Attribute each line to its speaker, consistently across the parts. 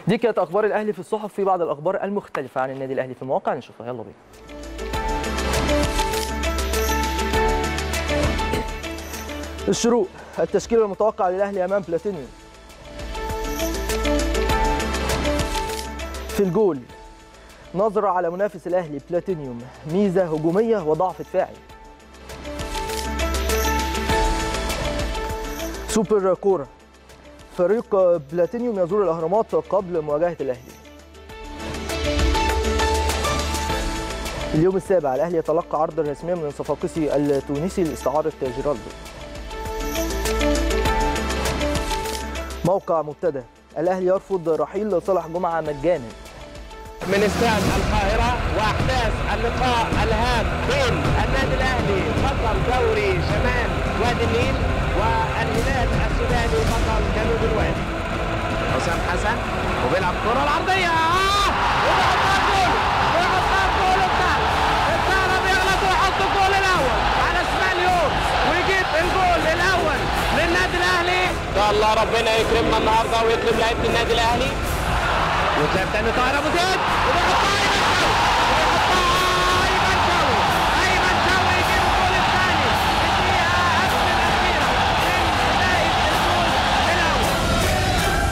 Speaker 1: دي كانت اخبار الاهلي في الصحف في بعض الاخبار المختلفه عن النادي الاهلي في المواقع نشوفها يلا بينا الشروق التشكيل المتوقع للاهلي امام بلاتينيوم في الجول نظرة على منافس الاهلي بلاتينيوم ميزة هجومية وضعف دفاعي سوبر كورة فريق بلاتينيوم يزور الاهرامات قبل مواجهة الاهلي اليوم السابع الاهلي يتلقى عرضا رسميا من الصفاقسي التونسي لاستعارة جيرالدو موقع مبتدأ الاهلي يرفض رحيل صالح جمعة مجانا
Speaker 2: من استاد القاهرة وأحداث اللقاء الهام بين النادي الأهلي بطل دوري شمال وادي النيل والهلال السوداني بطل جنوب الوادي حسام حسن وبيلعب كرة العرضية آه! وبيحطها جول ويحطها جول الثاني الثاني بيغلط ويحط الجول الأول على شمال يوم ويجيب الجول الأول للنادي الأهلي إن شاء الله ربنا يكرمنا النهارده ويكرم لعيبة النادي الأهلي وتلعب تاني طاهر ابو زيد وبيحطها ايمن شوقي ايمن شوقي يجيب الجول الثاني الدقيقه قبل الاخيره من بدايه الجول الاول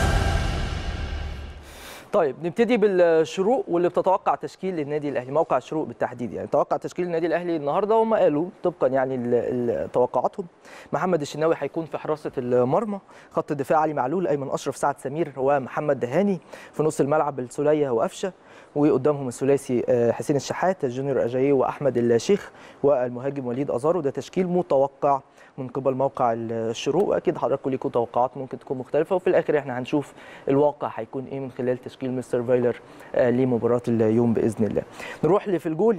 Speaker 1: طيب نبتدي بالشروق واللي بتتوقع تشكيل النادي الاهلي موقع الشروق بالتحديد يعني توقع تشكيل النادي الاهلي النهارده هم قالوا طبقا يعني ل- ل- توقعاتهم محمد الشناوي هيكون في حراسه المرمى خط الدفاع علي معلول ايمن اشرف سعد سمير ومحمد دهاني في نص الملعب السوليه وقفشه وقدامهم الثلاثي آه، حسين الشحات جونيور اجاييه واحمد الشيخ والمهاجم وليد ازارو ده تشكيل متوقع من قبل موقع الشروق واكيد حضراتكم ليكم توقعات ممكن تكون مختلفه وفي الاخر احنا هنشوف الواقع هيكون ايه من خلال تشكيل مستر فايلر آه، لمباراه اليوم باذن الله نروح لفي الجول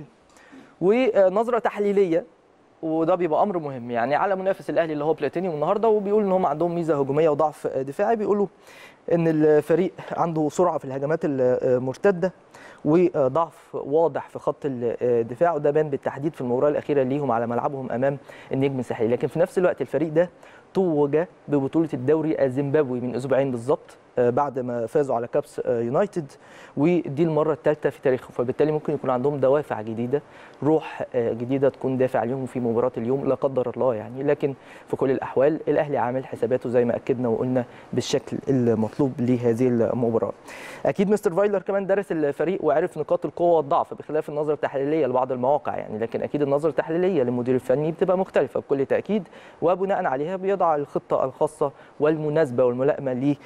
Speaker 1: ونظره تحليليه وده بيبقى امر مهم يعني على منافس الاهلي اللي هو بلاتينيوم النهارده وبيقول ان هم عندهم ميزه هجوميه وضعف دفاعي بيقولوا ان الفريق عنده سرعه في الهجمات المرتده وضعف واضح في خط الدفاع وده بان بالتحديد في المباراه الاخيره ليهم على ملعبهم امام النجم الساحلي لكن في نفس الوقت الفريق ده توج ببطوله الدوري الزيمبابوي من اسبوعين بالظبط آه، بعد ما فازوا على كابس آه، يونايتد ودي المره الثالثه في تاريخهم فبالتالي ممكن يكون عندهم دوافع جديده روح آه، جديده تكون دافع ليهم في مباراه اليوم لا قدر الله يعني لكن في كل الاحوال الاهلي عامل حساباته زي ما اكدنا وقلنا بالشكل المطلوب لهذه المباراه اكيد مستر فايلر كمان درس الفريق وعرف نقاط القوه والضعف بخلاف النظره التحليليه لبعض المواقع يعني لكن اكيد النظره التحليليه للمدير الفني بتبقى مختلفه بكل تاكيد وبناء عليها بيضع الخطه الخاصه والمناسبه والملائمه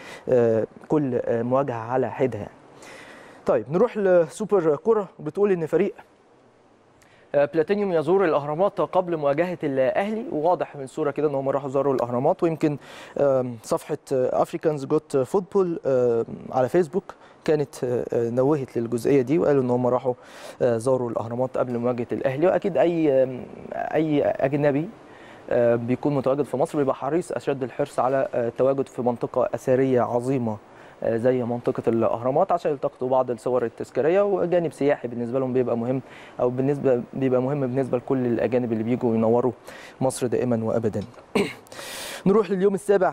Speaker 1: لكل مواجهه على حدها يعني. طيب نروح لسوبر كرة بتقول ان فريق آه، بلاتينيوم يزور الاهرامات قبل مواجهه الاهلي وواضح من الصوره كده ان هم راحوا زاروا الاهرامات ويمكن آم، صفحه افريكانز جوت فوتبول على فيسبوك كانت آه، آه، نوهت للجزئيه دي وقالوا ان هم راحوا آه، زاروا الاهرامات قبل مواجهه الاهلي واكيد اي آم، اي اجنبي آه، بيكون متواجد في مصر بيبقى حريص اشد الحرص على آه، التواجد في منطقه اثريه عظيمه آه، زي منطقه الاهرامات عشان يلتقطوا بعض الصور التذكاريه وجانب سياحي بالنسبه لهم بيبقى مهم او بالنسبه بيبقى مهم بالنسبه لكل الاجانب اللي بيجوا ينوروا مصر دائما وابدا. نروح لليوم السابع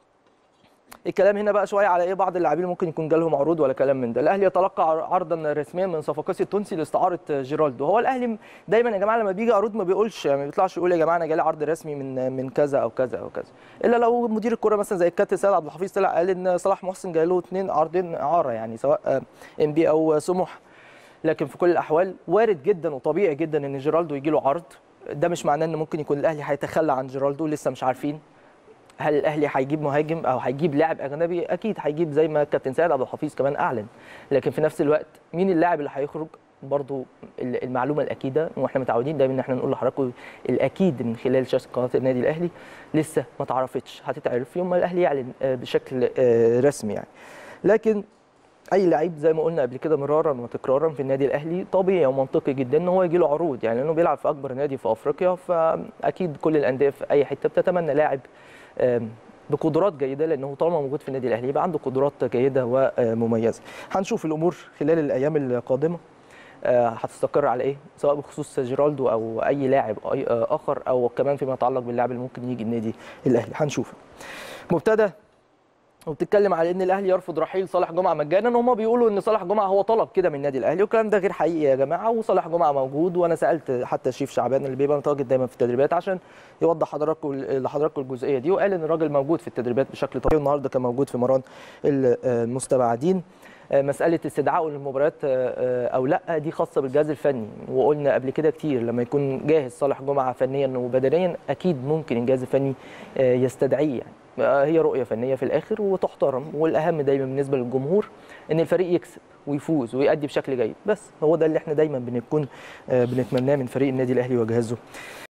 Speaker 1: الكلام هنا بقى شويه على ايه بعض اللاعبين ممكن يكون جالهم عروض ولا كلام من ده الاهلي يتلقى عرضا رسميا من صفاقسي التونسي لاستعاره جيرالدو هو الاهلي دايما يا جماعه لما بيجي عروض ما بيقولش يعني ما بيطلعش يقول يا جماعه انا جالي عرض رسمي من من كذا او كذا او كذا الا لو مدير الكره مثلا زي الكابتن سيد عبد الحفيظ طلع قال ان صلاح محسن جاي له اثنين عرضين اعاره يعني سواء ام بي او سموح لكن في كل الاحوال وارد جدا وطبيعي جدا ان جيرالدو يجي له عرض ده مش معناه ان ممكن يكون الاهلي هيتخلى عن جيرالدو لسه مش عارفين هل الاهلي هيجيب مهاجم او هيجيب لاعب اجنبي اكيد هيجيب زي ما الكابتن سيد عبد الحفيظ كمان اعلن لكن في نفس الوقت مين اللاعب اللي هيخرج برضو ال- المعلومه الاكيده واحنا متعودين دايما ان احنا نقول لحضراتكم الاكيد من خلال شاشه قناه النادي الاهلي لسه ما اتعرفتش هتتعرف يوم ما الاهلي يعلن آه، بشكل آه، رسمي يعني لكن اي لعيب زي ما قلنا قبل كده مرارا وتكرارا في النادي الاهلي طبيعي ومنطقي جدا ان هو يجي له عروض يعني لانه بيلعب في اكبر نادي في افريقيا فاكيد كل الانديه في اي حته بتتمنى لاعب آم، بقدرات جيده لانه طالما موجود في النادي الاهلي يبقى عنده قدرات جيده ومميزه هنشوف الامور خلال الايام القادمه آه، هتستقر على ايه سواء بخصوص جيرالدو او اي لاعب أي- آه، اخر او كمان فيما يتعلق باللاعب اللي ممكن يجي النادي الاهلي هنشوف مبتدى وبتتكلم على ان الاهلي يرفض رحيل صالح جمعه مجانا هم بيقولوا ان صالح جمعه هو طلب كده من النادي الاهلي والكلام ده غير حقيقي يا جماعه وصالح جمعه موجود وانا سالت حتى شريف شعبان اللي بيبقى متواجد دايما في التدريبات عشان يوضح حضراتكم لحضراتكم الجزئيه دي وقال ان الراجل موجود في التدريبات بشكل طبيعي والنهارده كان موجود في مران المستبعدين مساله استدعائه للمباريات او لا دي خاصه بالجهاز الفني وقلنا قبل كده كتير لما يكون جاهز صالح جمعه فنيا وبدنيا اكيد ممكن الجهاز الفني يستدعيه يعني هي رؤيه فنيه في الاخر وتحترم والاهم دايما بالنسبه للجمهور ان الفريق يكسب ويفوز ويؤدي بشكل جيد بس هو ده اللي احنا دايما بنكون بنتمناه من فريق النادي الاهلي وجهازه